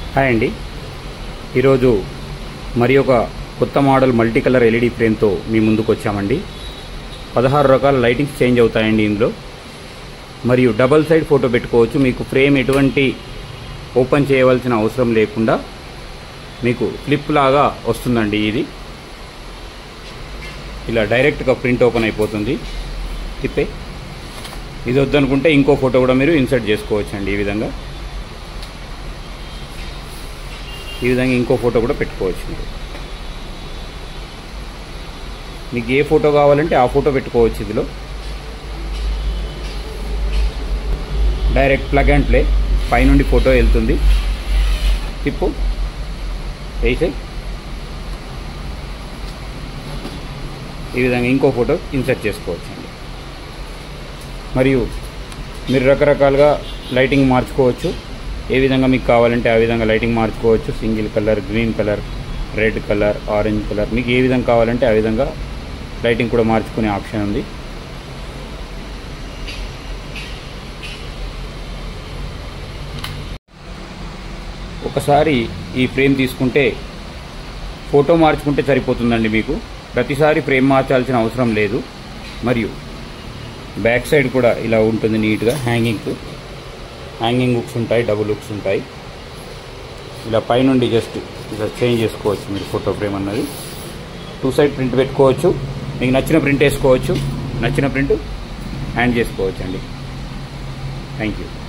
hi అండి ఈరోజు మరి ఒక కొత్త మోడల్ మల్టీ కలర్ ఎల్ఈడి ఫ్రేమ్తో మీ ముందుకు వచ్చామండి పదహారు రకాల లైటింగ్స్ చేంజ్ అవుతాయండి ఇందులో మరియు డబల్ సైడ్ ఫోటో పెట్టుకోవచ్చు మీకు ఫ్రేమ్ ఎటువంటి ఓపెన్ చేయవలసిన అవసరం లేకుండా మీకు ఫ్లిప్ లాగా వస్తుందండి ఇది ఇలా డైరెక్ట్గా ప్రింట్ ఓపెన్ అయిపోతుంది తిప్పే ఇది వద్దనుకుంటే ఇంకో ఫోటో కూడా మీరు ఇన్సర్ట్ చేసుకోవచ్చు అండి ఈ విధంగా ఈ విధంగా ఇంకో ఫోటో కూడా పెట్టుకోవచ్చు మీరు మీకు ఏ ఫోటో కావాలంటే ఆ ఫోటో పెట్టుకోవచ్చు ఇందులో డైరెక్ట్ ప్లగ్ అండ్ ప్లే పైనుండి ఫోటో వెళ్తుంది తిప్పు వేసే ఈ విధంగా ఇంకో ఫోటో ఇన్సర్ట్ చేసుకోవచ్చు అండి మరియు మీరు రకరకాలుగా లైటింగ్ మార్చుకోవచ్చు ఏ విధంగా మీకు కావాలంటే ఆ విధంగా లైటింగ్ మార్చుకోవచ్చు single colour green colour red colour orange colour మీకు ఏ విధంగా కావాలంటే ఆ విధంగా లైటింగ్ కూడా మార్చుకునే ఆప్షన్ ఉంది ఒకసారి ఈ ఫ్రేమ్ తీసుకుంటే ఫోటో మార్చుకుంటే సరిపోతుందండి మీకు ప్రతిసారి ఫ్రేమ్ మార్చాల్సిన అవసరం లేదు మరియు బ్యాక్ సైడ్ కూడా ఇలా ఉంటుంది నీట్గా హ్యాంగింగ్ హ్యాంగింగ్ హుక్స్ ఉంటాయి డబుల్ హుక్స్ ఉంటాయి ఇలా పైనుండి జస్ట్ ఇలా చేంజ్ చేసుకోవచ్చు మీరు ఫోటో ఫ్రేమ్ అన్నది టూ సైడ్ ప్రింట్ పెట్టుకోవచ్చు మీకు నచ్చిన ప్రింట్ వేసుకోవచ్చు నచ్చిన ప్రింట్ హ్యాండ్ చేసుకోవచ్చు అండి థ్యాంక్ యూ